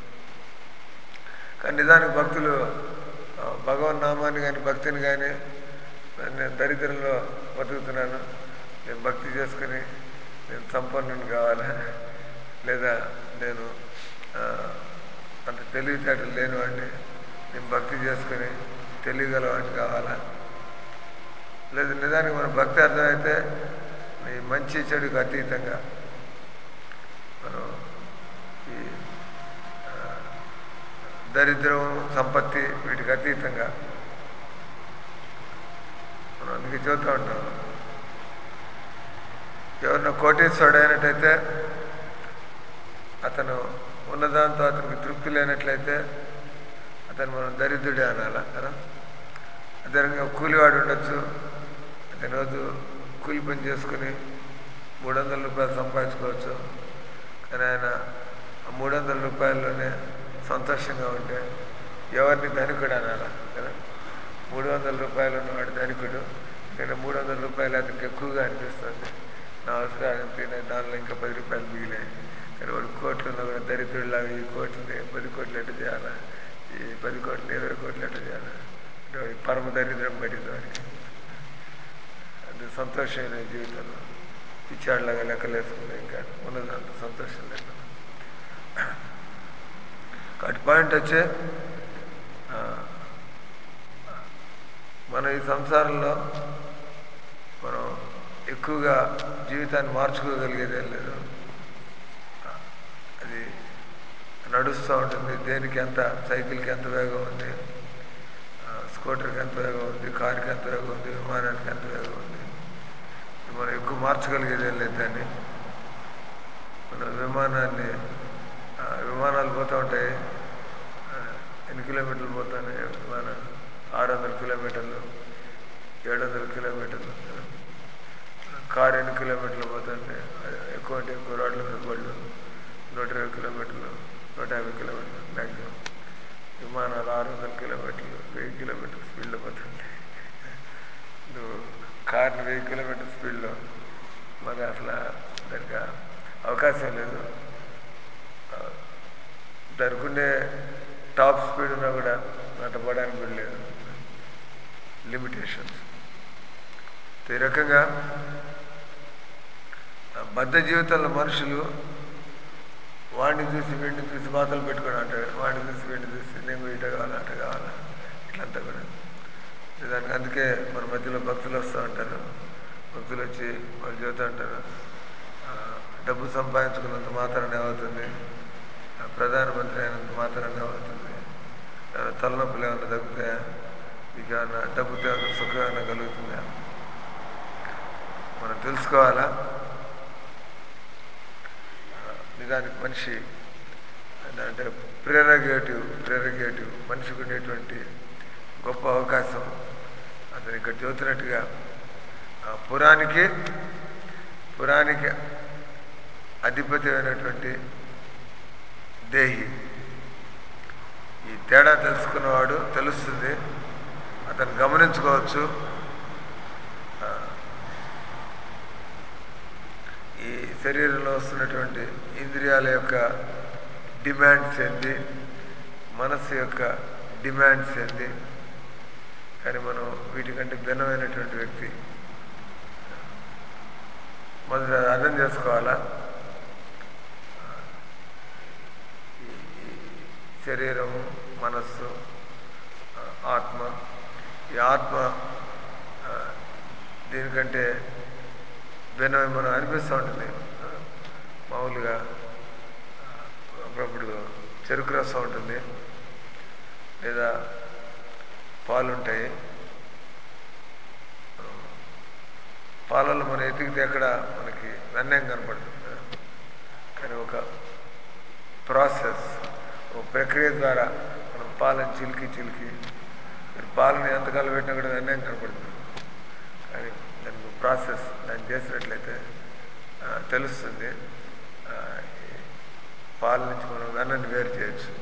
కానీ నిజానికి భక్తులు ఆ, భగవన్ నామాన్ని కానీ భక్తిని కానీ నేను దరిద్రంలో బతుకుతున్నాను నేను భక్తి చేసుకుని నేను సంపన్నుని కావాలా లేదా నేను ఆ, అంత తెలివితేటలు లేనివాడిని నేను భక్తి చేసుకుని తెలియగలవాడిని కావాలా లేదు నిజానికి మన భక్తి అర్థమైతే ఈ మంచి చెడుకు అతీతంగా మనం ఈ ఆ, దరిద్రం సంపత్తి వీటికి అతీతంగా మనం అందుకే చూస్తూ ఉంటాం ఎవరిన కోటేశ్వరుడు అయినట్టయితే అతను ఉన్నదాంతో అతనికి తృప్తి లేనట్లయితే అతను మనం దరిద్రుడే అనాలా కదా అదే రకంగా కూలివాడు ఉండొచ్చు అతని రోజు కూలి పని చేసుకుని మూడు వందల రూపాయలు సంపాదించుకోవచ్చు కానీ ఆయన ఆ మూడు వందల రూపాయల్లోనే సంతోషంగా ఉంటే ఎవరిని ధనికుడు అనాలా కదా మూడు వందల రూపాయలు ఉన్నవాడు ధనికుడు నేను మూడు వందల రూపాయలు అతనికి ఎక్కువగా అనిపిస్తుంది నా అవసరాలు తినే దానిలో ఇంకా పది రూపాయలు మిగిలాయి కానీ వాడు కోట్లు ఉన్నా కూడా దరిద్రుడిలాగా ఈ కోట్లని పది కోట్లు ఎట్లా చేయాలా ఈ పది కోట్లు ఇరవై కోట్లు ఎట్లా చేయాలా అంటే వాడికి పరమ దరిద్రం పడింది వాడికి అది సంతోషమైన జీవితంలో పిచ్చాడులాగా లెక్కలేసుకుంది ఇంకా ఉన్నదంత సంతోషం లేకుండా కాబట్టి పాయింట్ వచ్చే ఆ, మన ఈ సంసారంలో మనం ఎక్కువగా జీవితాన్ని మార్చుకోగలిగేది ఏం లేదు అది నడుస్తూ ఉంటుంది దేనికి ఎంత సైకిల్కి ఎంత వేగం ఉంది ఆ, స్కూటర్కి ఎంత వేగం ఉంది కారుకి ఎంత వేగం ఉంది విమానానికి ఎంత వేగం ఉంది మనం ఎక్కువ మార్చగలిగేది ఏం లేదు దాన్ని మన విమానాన్ని ఆ, విమానాలు పోతూ ఉంటాయి ఆ, ఎన్ని కిలోమీటర్లు పోతున్నాయి విమానాలు ఆరు వందల కిలోమీటర్లు ఏడు వందల కిలోమీటర్లు కదా. కారు ఎన్ని కిలోమీటర్లు పోతుంది అది ఎక్కువ అంటే ఎక్కువ రోడ్ల మీద బళ్ళు నూట ఇరవై కిలోమీటర్లు నూట యాభై కిలోమీటర్లు మ్యాక్సిమం విమానాలు ఆరు వందల కిలోమీటర్లు వెయ్యి కిలోమీటర్ స్పీడ్లో పోతుంటాయి నువ్వు కార్ని వెయ్యి కిలోమీటర్ స్పీడ్లో మరి అసలు దానికి అవకాశం లేదు ఆ, దానికి ఉండే టాప్ స్పీడ్ ఉన్నా కూడా అట్ట పోవడానికి కూడా లేదు లిమిటేషన్స్ ఈ రకంగా ఆ బద్ధ జీవితంలో మనుషులు వాడిని చూసి వీడిని చూసి బాధలు పెట్టుకోవడం అంటారు వాడిని చూసి వీడిని చూసి నేను ఇట కావాలా అట కావాలా ఇట్లంతా కూడా దానికి అందుకే మన మధ్యలో భక్తులు వస్తూ ఉంటారు భక్తులు వచ్చి వాళ్ళు చెబుతూ ఉంటారు ఆ, డబ్బు సంపాదించుకున్నంత మాత్రాన్ని ఏమవుతుంది ఆ, ప్రధానమంత్రి అయినంత మాత్రాన్ని ఏమవుతుంది ఏమైనా తలనొప్పులు ఏమైనా తగ్గుతాయా మీకు ఏమైనా డబ్బుతో ఏమైనా సుఖం ఏమైనా కలుగుతుందా మనం తెలుసుకోవాలా ఆ, నిజానికి మనిషి అంటే ప్రెరగేటివ్ ప్రెరగేటివ్ మనిషికి ఉండేటువంటి గొప్ప అవకాశం అతను ఇక్కడ చూసినట్టుగా ఆ పురానికి పురానికి అధిపతి అయినటువంటి దేహి ఈ తేడా తెలుసుకున్నవాడు తెలుస్తుంది అతను గమనించుకోవచ్చు ఆ, ఈ శరీరంలో వస్తున్నటువంటి ఇంద్రియాల యొక్క డిమాండ్స్ ఏంది మనస్సు యొక్క డిమాండ్స్ ఏంది కానీ మనం వీటికంటే భిన్నమైనటువంటి వ్యక్తి మొదట అది అర్థం చేసుకోవాలా ఈ ఈ శరీరము మనస్సు ఆ, ఆత్మ ఈ ఆత్మ ఆ, దీనికంటే భిన్నమై మనం అనిపిస్తూ ఉంటుంది ఆ, మామూలుగా ఆ, అప్పుడప్పుడు చెరుకు రసం ఉంటుంది లేదా పాలు ఉంటాయి పాలలో మనం ఎతికితే ఎక్కడ మనకి వెన్నేం కనపడుతుంది కానీ ఒక ప్రాసెస్ ఒక ప్రక్రియ ద్వారా మనం పాలను చిలికి చిలికి మీరు పాలను ఎంతకాలం పెట్టినా కూడా వెన్నేం కనపడుతుంది కానీ దానికి ఒక ప్రాసెస్ దాన్ని చేసినట్లయితే ఆ, తెలుస్తుంది ఆ, ఈ పాల నుంచి మనం వెన్నని వేరు చేయొచ్చు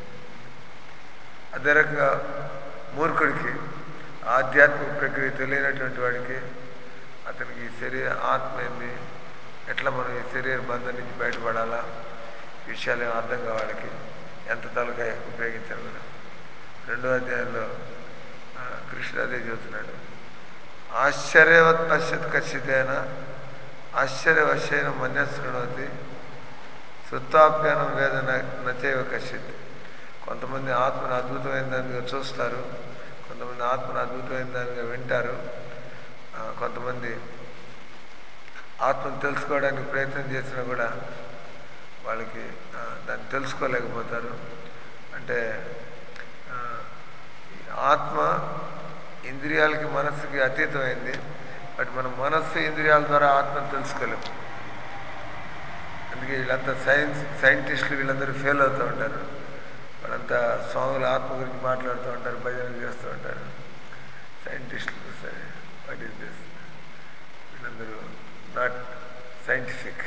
అదే రకంగా మూర్ఖుడికి ఆధ్యాత్మిక ప్రక్రియ తెలియనటువంటి వాడికి అతనికి ఈ శరీర ఆత్మ ఏంది ఎట్లా మనం ఈ శరీర బంధం నుంచి బయటపడాలా ఈ విషయాలు ఏం అర్థం కావాలకి ఎంత తలకాయ ఉపయోగించారు కూడా రెండో అధ్యాయంలో ఆ, కృష్ణుడు అదే చెబుతున్నాడు ఆశ్చర్యవత్ పశ్యత్ కశ్చితేన ఆశ్చర్యవశైన మన్యశృణోతి సుత్తాప్యానం వేద నచైవ కశ్చిత్ కొంతమంది ఆత్మను అద్భుతమైన దానిగా చూస్తారు కొంతమంది ఆత్మను అద్భుతమైన దానిగా వింటారు ఆ, కొంతమంది ఆత్మను తెలుసుకోవడానికి ప్రయత్నం చేసినా కూడా వాళ్ళకి ఆ, దాన్ని తెలుసుకోలేకపోతారు అంటే ఆ, ఈ ఆత్మ ఇంద్రియాలకి మనస్సుకి అతీతమైంది బట్ మన మనస్సు ఇంద్రియాల ద్వారా ఆత్మను తెలుసుకోలేము అందుకే వీళ్ళంతా సైన్స్ సైంటిస్టులు వీళ్ళందరూ ఫెయిల్ అవుతూ ఉంటారు వాళ్ళంతా స్వాముల ఆత్మ గురించి మాట్లాడుతూ ఉంటారు భజనలు చేస్తూ ఉంటారు సైంటిస్టులు సరే వాట్ ఈస్ దిస్ వీళ్ళందరూ నాట్ సైంటిఫిక్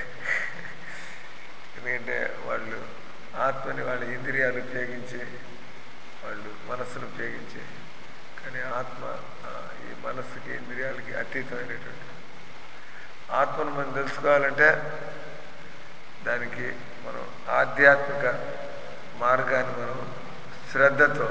ఎందుకంటే వాళ్ళు ఆత్మని వాళ్ళ ఇంద్రియాలు ఉపయోగించి వాళ్ళు మనస్సును ఉపయోగించి కానీ ఆత్మ ఆ, ఈ మనస్సుకి ఇంద్రియాలకి అతీతమైనటువంటి ఆత్మను మనం తెలుసుకోవాలంటే దానికి మనం ఆధ్యాత్మిక మార్గాన్ని మనం శ్రద్ధతో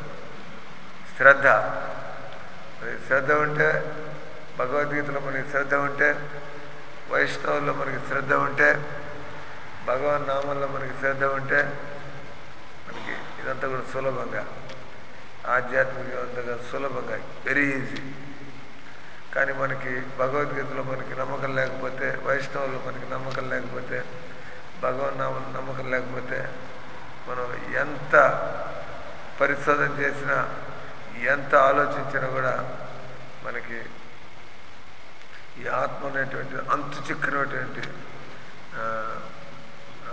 శ్రద్ధ మరి శ్రద్ధ ఉంటే భగవద్గీతలో మనకి శ్రద్ధ ఉంటే వైష్ణవుల్లో మనకి శ్రద్ధ ఉంటే భగవన్ నామంలో మనకి శ్రద్ధ ఉంటే మనకి ఇదంతా కూడా సులభంగా ఆధ్యాత్మిక అంతగా సులభంగా వెరీ ఈజీ కానీ మనకి భగవద్గీతలో మనకి నమ్మకం లేకపోతే వైష్ణవుల్లో మనకి నమ్మకం లేకపోతే భగవన్ నామం నమ్మకం లేకపోతే మనం ఎంత పరిశోధన చేసినా ఎంత ఆలోచించినా కూడా మనకి ఈ ఆత్మ అనేటువంటి అంతు చిక్కినటువంటి ఆ, ఆ,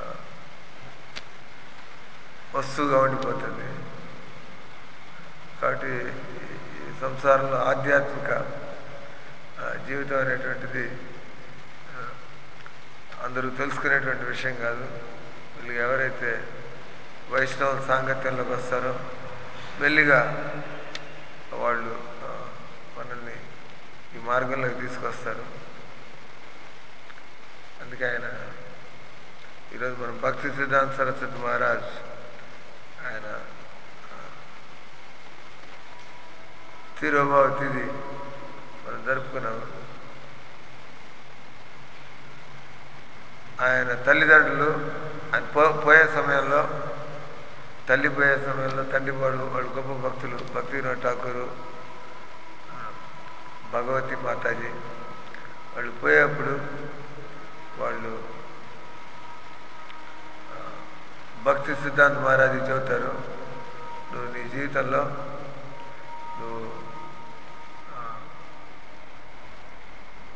వస్తువుగా ఉండిపోతుంది కాబట్టి ఈ- ఈ సంసారంలో ఆధ్యాత్మిక ఆ, జీవితం అనేటువంటిది ఆ, అందరూ తెలుసుకునేటువంటి విషయం కాదు వీళ్ళు ఎవరైతే వైష్ణవ సాంగత్యంలోకి వస్తారో మెల్లిగా వాళ్ళు ఆ, మనల్ని ఈ మార్గంలోకి తీసుకొస్తారు అందుకే ఆయన ఈరోజు మనం భక్తి సిద్ధాంత సరస్వతి మహారాజ్ ఆయన ఆ, తిరుభావ తిథి మనం జరుపుకున్నాము ఆయన తల్లిదండ్రులు ఆయన పో పోయే సమయంలో తల్లి పోయే సమయంలో తండ్రి వాళ్ళు వాళ్ళు గొప్ప భక్తులు భక్తి వినోద్ ఠాకూరు ఆ, భగవతి మాతాజీ వాళ్ళు పోయేప్పుడు వాళ్ళు ఆ, భక్తి సిద్ధాంత్ మహారాజు చెబుతారు నువ్వు నీ జీవితంలో నువ్వు ఆ,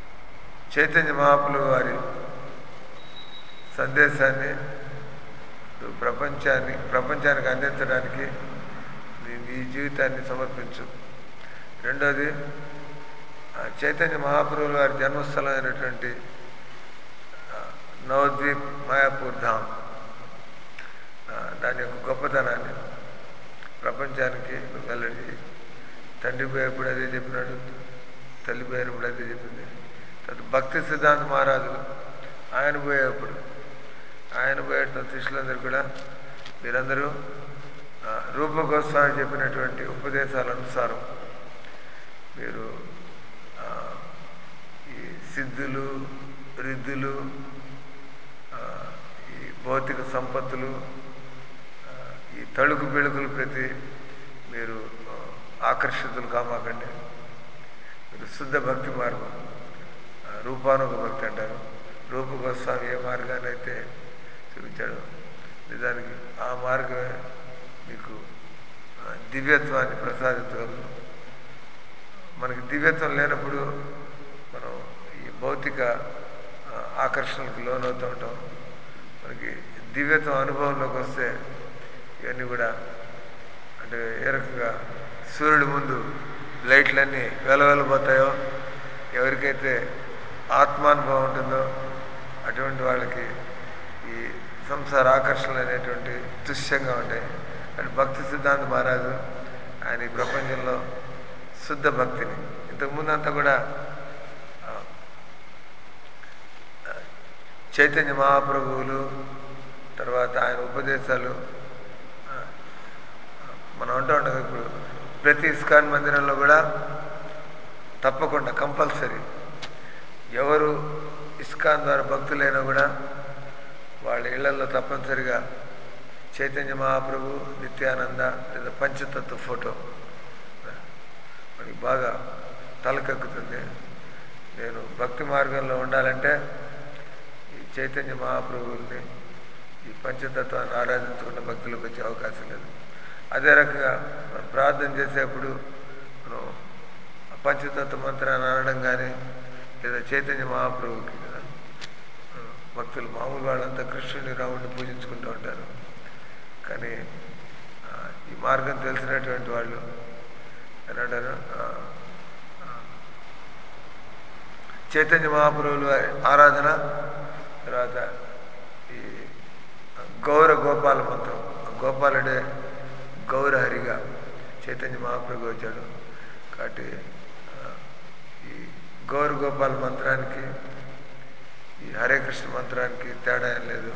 చైతన్య మహాపులు వారి సందేశాన్ని నువ్వు ప్రపంచాన్ని ప్రపంచానికి అందించడానికి నీ నీ జీవితాన్ని సమర్పించు రెండోది ఆ, చైతన్య మహాప్రభుల వారి జన్మస్థలం అయినటువంటి ఆ, నవద్వీప్ మాయాపూర్ ధామ్ ఆ, దాని యొక్క గొప్పతనాన్ని ప్రపంచానికి నువ్వు వెల్లడి చేయి. తండ్రి పోయేప్పుడు అదే చెప్పినాడు తల్లి పోయినప్పుడు అదే చెప్పింది తర్వాత భక్తి సిద్ధాంత మహారాజులు ఆయన పోయేప్పుడు ఆయన పోయేట శిష్యులందరూ కూడా మీరందరూ ఆ, రూప గోస్వామి చెప్పినటువంటి ఉపదేశాల అనుసారం మీరు ఆ, ఈ సిద్ధులు రిద్ధులు ఆ, ఈ భౌతిక సంపత్తులు ఆ, ఈ తళుకు బెళుకులు ప్రతి మీరు ఆ, ఆకర్షితులు కామాకండి మీరు శుద్ధ భక్తి మార్గం ఆ, రూపానుగ భక్తి అంటారు రూప గోస్వామి ఏ మార్గాన్ని అయితే చూపించాడు నిజానికి ఆ మార్గమే మీకు ఆ, దివ్యత్వాన్ని ప్రసాదించగలదు మనకి దివ్యత్వం లేనప్పుడు మనం ఈ భౌతిక ఆ, ఆకర్షణలకు లోనవుతూ ఉంటాం మనకి దివ్యత్వం అనుభవంలోకి వస్తే ఇవన్నీ కూడా అంటే ఏ రకంగా సూర్యుడి ముందు లైట్లన్నీ వెలవెలబోతాయో ఎవరికైతే ఆత్మానుభవం ఉంటుందో అటువంటి వాళ్ళకి ఈ సంసార ఆకర్షణలు అనేటువంటి తుష్యంగా ఉంటాయి అంటే భక్తి సిద్ధాంత మహారాజు ఆయన ఈ ప్రపంచంలో శుద్ధ భక్తిని ఇంతకుముందంతా కూడా ఆ, ఆ, చైతన్య మహాప్రభువులు తర్వాత ఆయన ఉపదేశాలు ఆ, ఆ, మనం అంటూ ఉంటాం ఇప్పుడు ప్రతి ఇస్కాన్ మందిరంలో కూడా తప్పకుండా కంపల్సరీ ఎవరు ఇస్కాన్ ద్వారా భక్తులైనా కూడా వాళ్ళ ఇళ్లలో తప్పనిసరిగా చైతన్య మహాప్రభు నిత్యానంద లేదా పంచతత్వ ఫోటో మనకి బాగా తలకెక్కుతుంది నేను భక్తి మార్గంలో ఉండాలంటే ఈ చైతన్య మహాప్రభువుల్ని ఈ పంచతత్వాన్ని ఆరాధించుకున్న భక్తులకు వచ్చే అవకాశం లేదు అదే రకంగా మనం ప్రార్థన చేసేప్పుడు మనం ఆ పంచతత్వ మంత్రాన్ని అనడం కానీ లేదా చైతన్య మహాప్రభువుకి కదా ఆ, భక్తులు మామూలు వాళ్ళంతా కృష్ణుని రాముడిని పూజించుకుంటూ ఉంటారు కానీ ఆ, ఈ మార్గం తెలిసినటువంటి వాళ్ళు ఏమంటారు ఆ, ఆ, చైతన్య మహాప్రభువుల వారి ఆరాధన తర్వాత ఈ గౌర గోపాల మంత్రం గోపాలుడే గౌరహరిగా చైతన్య మహాప్రభు వచ్చాడు కాబట్టి ఆ, ఈ గౌర గోపాల మంత్రానికి ఈ హరే కృష్ణ మంత్రానికి తేడా ఏం లేదు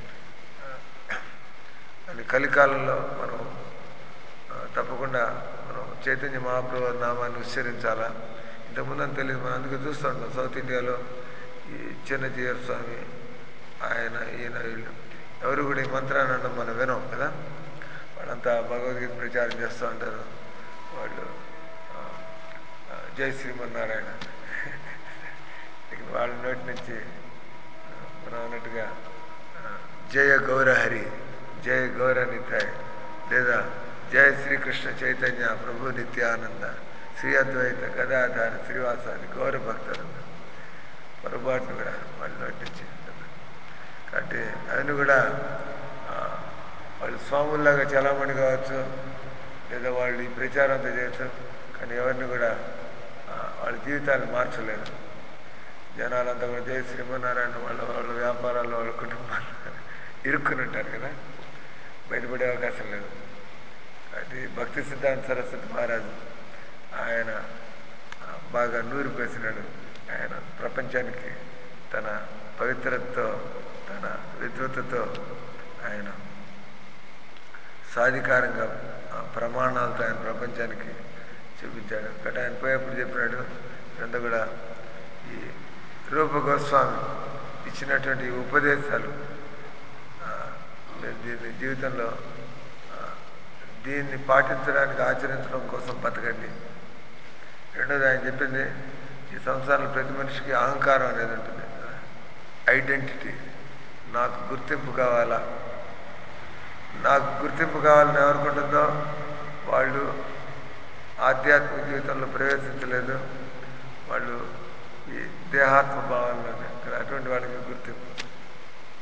అని కలికాలంలో మనం ఆ, తప్పకుండా మనం చైతన్య మహాప్రభు వారి నామాన్ని ఉచ్చరించాలా ఇంతకుముందు అని తెలియదు మనం అందుకే చూస్తూ ఉంటాం సౌత్ ఇండియాలో ఈ చిన్నజీయర్ స్వామి ఆయన ఈయన వీళ్ళు ఎవరు కూడా ఈ మంత్రాన్ని అనడం మనం వినం కదా వాళ్ళంతా భగవద్గీత ప్రచారం చేస్తూ ఉంటారు వాళ్ళు ఆ, ఆ, జై శ్రీమన్నారాయణ ఇక వాళ్ళ నోటి నుంచి ఆ, మనం అన్నట్టుగా ఆ, జయ గౌరహరి జయ గౌర నితాయ్ లేదా జయ శ్రీకృష్ణ చైతన్య ప్రభు నిత్యానంద శ్రీ అద్వైత గదాధార శ్రీవాసాది గౌర భక్తులు పొరపాటును కూడా వాళ్ళ నోటి నుంచి కాబట్టి అవన్నీ కూడా ఆ, వాళ్ళు స్వాముల్లాగా చలామణి కావచ్చు లేదా వాళ్ళు ఈ ప్రచారం అంతా చేయొచ్చు కానీ ఎవరిని కూడా ఆ, వాళ్ళ జీవితాన్ని మార్చలేరు జనాలంతా కూడా జయ శ్రీమన్నారాయణ వాళ్ళ వాళ్ళ వ్యాపారాల్లో వాళ్ళ కుటుంబాలు ఇరుక్కుని ఉంటారు కదా బయటపడే అవకాశం లేదు అది భక్తి సిద్ధాంత సరస్వతి మహారాజు ఆయన ఆ, బాగా నూరు పేసినాడు ఆయన ప్రపంచానికి తన పవిత్రతతో తన విద్వత్తుతో ఆయన సాధికారంగా ఆ ప్రమాణాలతో ఆయన ప్రపంచానికి చూపించాడు కాబట్టి ఆయన పోయేప్పుడు చెప్పినాడు ఇదంతా కూడా ఈ రూప గోస్వామి ఇచ్చినటువంటి ఈ ఉపదేశాలు ఆ, మీరు దీన్ని జీవితంలో ఆ, దీన్ని పాటించడానికి ఆచరించడం కోసం బతకండి రెండోది ఆయన చెప్పింది ఈ సంసారంలో ప్రతి మనిషికి అహంకారం అనేది ఉంటుంది ఐడెంటిటీ నాకు గుర్తింపు కావాలా నాకు గుర్తింపు కావాలని ఎవరుకుంటుందో వాళ్ళు ఆధ్యాత్మిక జీవితంలో ప్రవేశించలేదు వాళ్ళు ఈ దేహాత్మ భావాలను అటువంటి వాళ్ళకి గుర్తింపు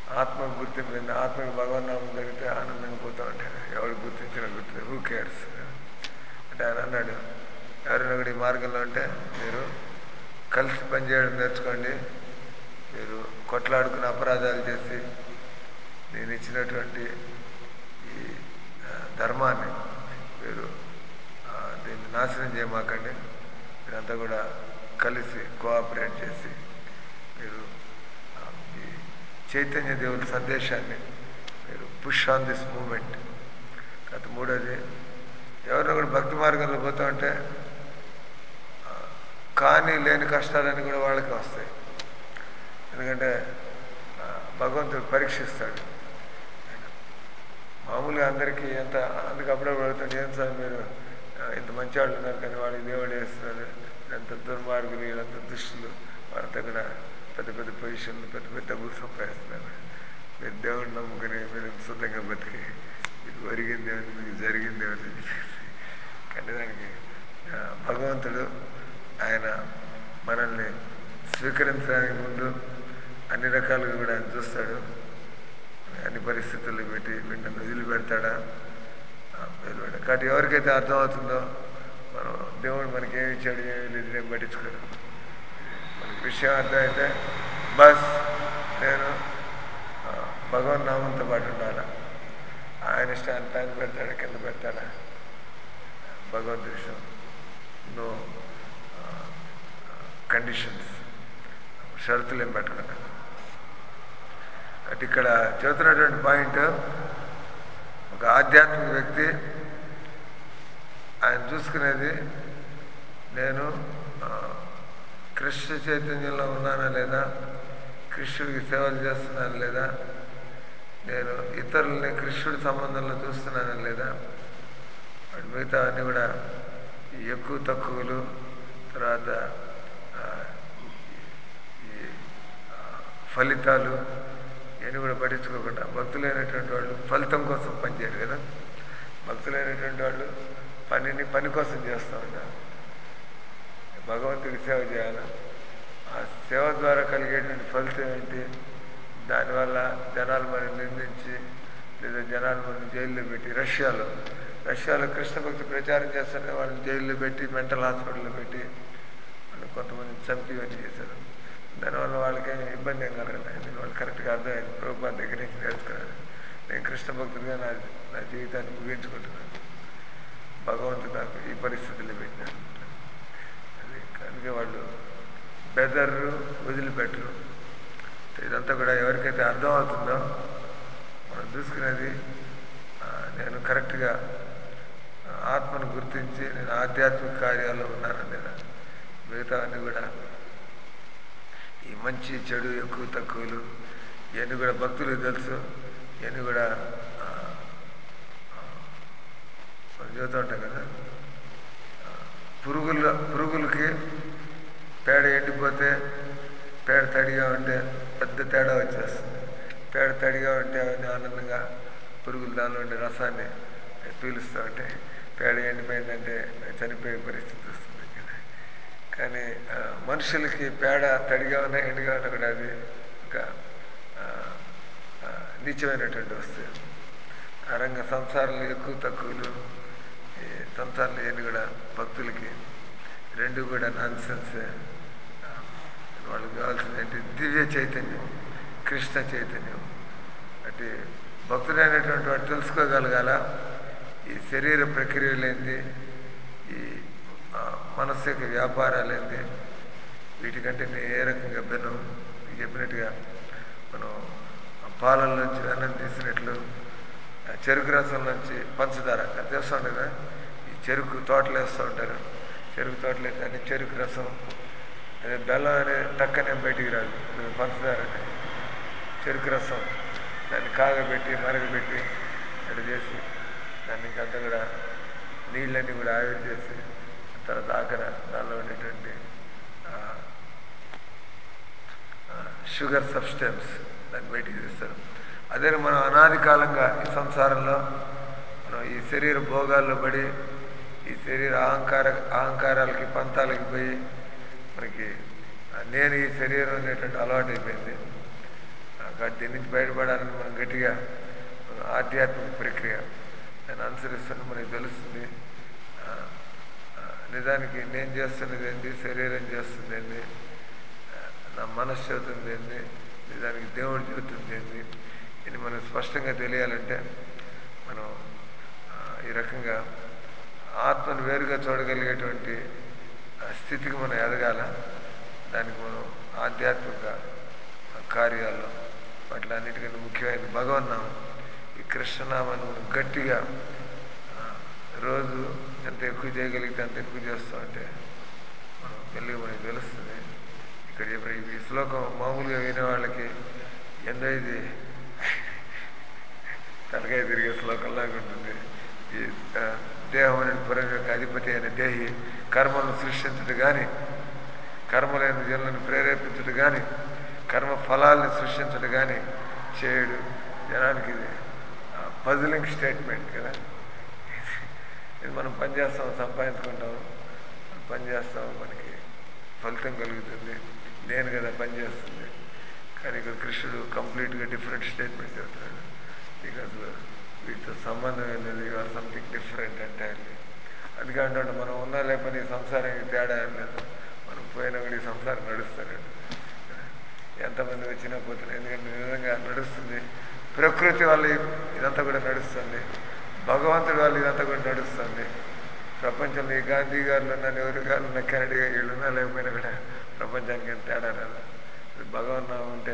ఆత్మకు గుర్తింపు ఆత్మకి భగవన్నామం జరిగితే ఆనందంగా పోతూ ఉంటాడు ఎవరు గుర్తించినా గుర్తు హూ కేర్స్ అంటే ఆయన అన్నాడు ఎవరైనా కూడా ఈ మార్గంలో ఉంటే మీరు కలిసి పనిచేయడం నేర్చుకోండి మీరు కొట్లాడుకుని అపరాధాలు చేసి నేను ఇచ్చినటువంటి ఈ ఆ, ధర్మాన్ని మీరు ఆ, దీన్ని నాశనం చేయమాకండి మీరంతా కూడా కలిసి కోఆపరేట్ చేసి మీరు ఆ, ఈ చైతన్య దేవుని సందేశాన్ని మీరు పుష్ ఆన్ దిస్ మూమెంట్ గత మూడోది ఎవరో కూడా భక్తి మార్గంలో పోతా ఉంటే ఆ, కానీ లేని కష్టాలన్నీ కూడా వాళ్ళకి వస్తాయి ఎందుకంటే ఆ, భగవంతుడు పరీక్షిస్తాడు మామూలుగా అందరికీ ఎంత అందుకు అప్పుడప్పుడు అడుగుతాడు ఏం సార్ మీరు ఆ, ఇంత మంచి వాళ్ళు ఉన్నారు కానీ వాళ్ళకి దేవుడు వేస్తున్నారు ఎంత దుర్మార్గులు వీళ్ళంత దుష్టులు వాళ్ళంతా కూడా పెద్ద పెద్ద పొజిషన్లు పెద్ద పెద్ద డబ్బులు సంపాదిస్తున్నారు మీరు దేవుడిని నమ్ముకుని మీరు శుద్ధంగా బతికి మీకు ఒరిగింది ఏమిటి మీకు జరిగింది ఏమిటి కానీ దానికి ఆ, భగవంతుడు ఆయన మనల్ని స్వీకరించడానికి ముందు అన్ని రకాలుగా కూడా ఆయన చూస్తాడు అన్ని పరిస్థితుల్లో పెట్టి వీటిని వదిలిపెడతాడా ఆ, వదిలిపెట్టాడు కాబట్టి ఎవరికైతే అర్థమవుతుందో మనం దేవుడు మనకి ఏమి ఇచ్చాడు ఏమి లేదు నేను పట్టించుకోడు మనకి విషయం అర్థమైతే బస్ నేను ఆ, భగవన్ నామంతో పాటు ఉండాలా ఆయన ఇష్టాన్ని పైన పెడతాడా కింద పెడతాడా భగవంతు విషయం నో కండిషన్స్ షరతులు ఏం పెట్టుకున్నాడు అంటే ఇక్కడ చెబుతున్నటువంటి పాయింట్ ఒక ఆధ్యాత్మిక వ్యక్తి ఆయన చూసుకునేది నేను ఆ, కృష్ణ చైతన్యంలో ఉన్నానా లేదా కృష్ణుడికి సేవలు చేస్తున్నానా లేదా నేను ఇతరులని కృష్ణుడి సంబంధంలో చూస్తున్నానా లేదా వాటి మిగతా అన్నీ కూడా ఈ ఎక్కువ తక్కువలు తర్వాత ఆ, ఈ ఆ, ఫలితాలు ఇవన్నీ కూడా పట్టించుకోకుండా భక్తులైనటువంటి వాళ్ళు ఫలితం కోసం పనిచేయరు కదా భక్తులైనటువంటి వాళ్ళు పనిని పని కోసం చేస్తూ ఉంటారు భగవంతుడికి సేవ చేయాలి ఆ సేవ ద్వారా కలిగేటువంటి ఫలితం ఏంటి దానివల్ల జనాలు మనం నిందించి లేదా జనాలు మనం జైల్లో పెట్టి రష్యాలో రష్యాలో కృష్ణ భక్తి ప్రచారం చేస్తుంటే వాళ్ళని జైల్లో పెట్టి మెంటల్ హాస్పిటల్లో పెట్టి వాళ్ళు కొంతమంది చంపి ఇవన్నీ చేశారు దానివల్ల వాళ్ళకి ఇబ్బంది ఏం కలగలేదు ఎందుకంటే వాళ్ళు కరెక్ట్గా అర్థమైంది ప్రభుత్వ దగ్గర నుంచి నేర్చుకున్నాను నేను కృష్ణ భక్తుడిగా నా నా జీవితాన్ని ముగించుకుంటున్నాను భగవంతుడు నాకు ఈ పరిస్థితుల్లో పెట్టినాడు అది అందుకే వాళ్ళు బెదర్రు వదిలిపెట్టరు ఇదంతా కూడా ఎవరికైతే అర్థం అవుతుందో మనం చూసుకునేది ఆ, నేను కరెక్ట్గా ఆ, ఆత్మను గుర్తించి నేను ఆధ్యాత్మిక కార్యాల్లో ఉన్నాను లేదా మిగతావన్నీ కూడా ఈ మంచి చెడు ఎక్కువ తక్కువలు ఇవన్నీ కూడా భక్తులకు తెలుసు ఇవన్నీ కూడా ఆ, ఆ, మనం చూస్తూ ఉంటాం కదా ఆ, పురుగుల పురుగులకి పేడ ఎండిపోతే పేడ తడిగా ఉంటే పెద్ద తేడా వచ్చేస్తుంది పేడ తడిగా ఉంటే అవన్నీ ఆనందంగా పురుగులు దానిలో ఉండే రసాన్ని పీలుస్తూ ఉంటాయి పేడ ఎండిపోయిందంటే చనిపోయే పరిస్థితి వస్తుంది కదా కానీ ఆ, మనుషులకి పేడ తడిగా ఉన్నా ఎండుగా ఉన్నా కూడా అది ఒక ఆ, ఆ, నీచమైనటువంటి వస్తువు ఆ రంగ సంసారంలో ఎక్కువ తక్కువలు ఈ సంసారంలో ఇవన్నీ కూడా భక్తులకి రెండు కూడా నాన్ సెన్సే వాళ్ళకి కావాల్సింది ఏంటి దివ్య చైతన్యం కృష్ణ చైతన్యం అంటే భక్తుడైనటువంటి వాడు తెలుసుకోగలగాల ఈ శరీర ప్రక్రియలేంది ఈ ఆ, మనస్సు యొక్క వ్యాపారాలేంది వీటికంటే నేను ఏ రకంగా భిన్నం మీకు చెప్పినట్టుగా మనం ఆ పాలల్లోంచి వెన్నం తీసినట్లు ఆ చెరుకు రసం నుంచి పంచదార అది చేస్తూ ఉంటారు కదా ఈ చెరుకు తోటలు వేస్తూ ఉంటారు చెరుకు తోటలు వేస్తే అన్ని చెరుకు రసం అదే బెల్లం అనేది టక్కనే బయటికి రాదు ఇది పంచదార అంటే చెరుకు రసం దాన్ని కాగబెట్టి మరగబెట్టి అటు చేసి దాన్ని ఇంకంతా కూడా నీళ్ళన్నీ కూడా ఆవిరి చేసి తర్వాత ఆఖర దానిలో ఉండేటువంటి ఆ, షుగర్ సబ్స్టెన్స్ దాన్ని బయటికి తీస్తారు అదే మనం అనాది కాలంగా ఈ సంసారంలో మనం ఈ శరీర భోగాల్లో పడి ఈ శరీర అహంకార అహంకారాలకి పంతాలకి పోయి మనకి ఆ నేను ఈ శరీరం అనేటువంటి అలవాటు అయిపోయింది ఆ కాబట్టి దీని నుంచి బయటపడాలని మనం గట్టిగా మన ఆధ్యాత్మిక ప్రక్రియ దాన్ని అనుసరిస్తున్న మనకి తెలుస్తుంది ఆ, ఆ, నిజానికి నేను చేస్తున్నది ఏంటి శరీరం చేస్తుంది ఏంటి ఆ, నా మనస్సు చెబుతుంది ఏంటి నిజానికి దేవుడు చెబుతుంది ఏంటి ఇది మనకు స్పష్టంగా తెలియాలంటే మనం ఆ, ఈ రకంగా ఆత్మను వేరుగా చూడగలిగేటువంటి ఆ స్థితికి మనం ఎదగాల దానికి మనం ఆధ్యాత్మిక కార్యాల్లో వాటిలో అన్నిటికంటే ముఖ్యమైనది భగవన్నామం ఈ కృష్ణనామాన్ని మనం గట్టిగా ఆ, రోజు ఎంత ఎక్కువ చేయగలిగితే అంత ఎక్కువ చేస్తాం అంటే మనం మెల్లిగా మనకి తెలుస్తుంది ఇక్కడ చెప్పిన ఈ శ్లోకం మామూలుగా వినే వాళ్ళకి ఎందో ఇది తలకాయ తిరిగే శ్లోకంలాగా ఉంటుంది ఈ ఆ, దేహం అనే పురం యొక్క అధిపతి అయిన దేహి కర్మలను సృష్టించడు కానీ కర్మలైన జనులను ప్రేరేపించడు కానీ కర్మ ఫలాల్ని సృష్టించడు కానీ చేయడు జనానికి ఇది పజిలింగ్ స్టేట్మెంట్ కదా ఇది మనం పని చేస్తాం సంపాదించుకుంటాం మనం పని చేస్తాం మనకి ఫలితం కలుగుతుంది నేను కదా పని చేస్తుంది కానీ ఇక్కడ కృష్ణుడు కంప్లీట్గా డిఫరెంట్ స్టేట్మెంట్ చెప్తున్నాడు బికాజ్ వీటితో సంబంధం లేదు ఆర్ సంథింగ్ డిఫరెంట్ ఎంటైర్లీ అందుకే అంటాడు మనం ఉన్నా లేకపోతే ఈ సంసారానికి తేడా ఏం లేదు మనం పోయినా కూడా ఈ సంసారం నడుస్తానండి ఎంతమంది వచ్చినా పోతున్నారు ఎందుకంటే నిజంగా నడుస్తుంది ప్రకృతి వల్ల ఇదంతా కూడా నడుస్తుంది భగవంతుడి వల్ల ఇదంతా కూడా నడుస్తుంది ప్రపంచంలో ఈ గాంధీ గారులు ఉన్న నెహ్రూ గారు ఉన్న కెనడీ వీళ్ళు ఉన్నా లేకపోయినా కూడా ప్రపంచానికి ఏం తేడా రాదు భగవన్నామం ఉంటే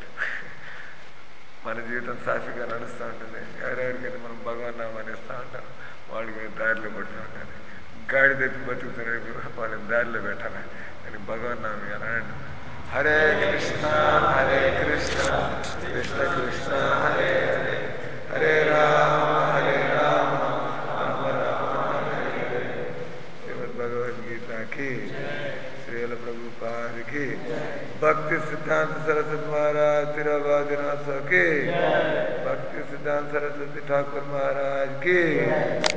మన జీవితం సాఫీగా నడుస్తూ ఉంటుంది ఎవరెవరికైతే మనం భగవన్నామాన్ని ఇస్తూ ఉంటాం వాళ్ళకి దారిలో పడుతూ ఉంటారు గాడి తెప్పి బతుకుతున్నప్పుడు వాళ్ళని దారిలో పెట్టాలి కానీ భగవన్నామం ఎలా అంటే హరే కృష్ణ హరే కృష్ణ కృష్ణ కృష్ణ హరే హరే హరే రామ హరే రామ రామ రామ హరే హరే శ్రీమద్ భగవద్గీతకి శ్రీల ప్రభుపాదికి భక్తి సిద్ధాంత సరస్వతి మహారాజ్ తిరువాదినాథకి భక్తి సిద్ధాంత సరస్వతి ఠాకూర్ మహారాజ్ కి